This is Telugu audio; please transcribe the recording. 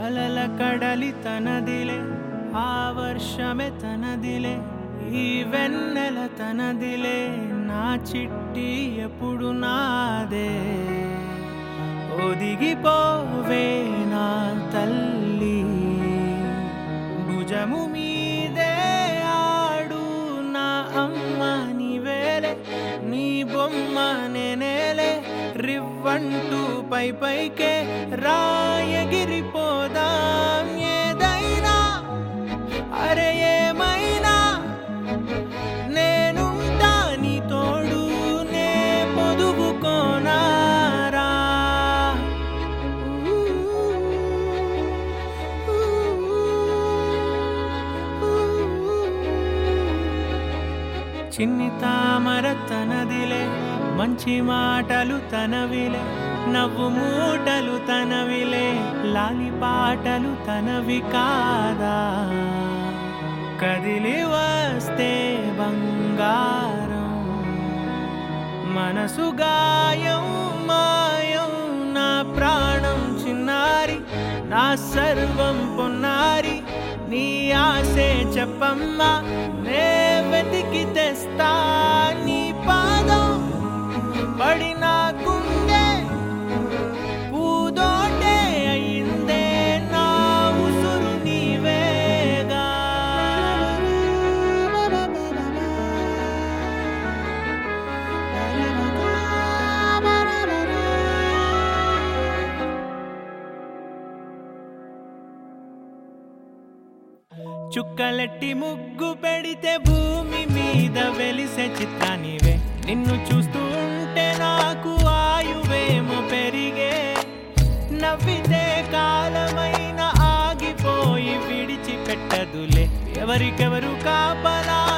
అలల కడలి తనదిలే ఆ వర్షమే తనదిలే ఈ వెన్నెల తనదిలే నా చిట్టి ఎప్పుడు నాదే ఒదిగిపోవే నా తల్లి భుజము మీదే ఆడు నా అమ్మ నీవేలే నీ బొమ్మ నేనేలే రివ్వంటూ పై పైకే రాయగిరిపోదాం ఏదైనా అరే ఏమైనా నేనుంటా నీ తోడు నే పొదుగు కోనారా చిన్ని తామర తనదిలే మంచి మాటలు తనవిలే నవ్వు మూటలు తనవిలే లాలి పాటలు తనవి కాదా కదిలి వస్తే బంగారం మనసు గాయం మాయం నా ప్రాణం చిన్నారి నా సర్వం పొన్నారి నీ ఆశే చెప్పమ్మా నే వెతికి తెస్తా నీ పాదం పడి నాకుండే పూదోటే అయిందే నా ఉసురు నీవేగా చుక్కలెట్టి ముగ్గు పెడితే భూమి మీద వెలిసే చిత్రానివే నిన్ను చూస్తూ ఉంటే నాకు ఆయువేమో పెరిగే నవ్వితే కాలమైన ఆగిపోయి విడిచిపెట్టదులే ఎవరికెవరు కాపలా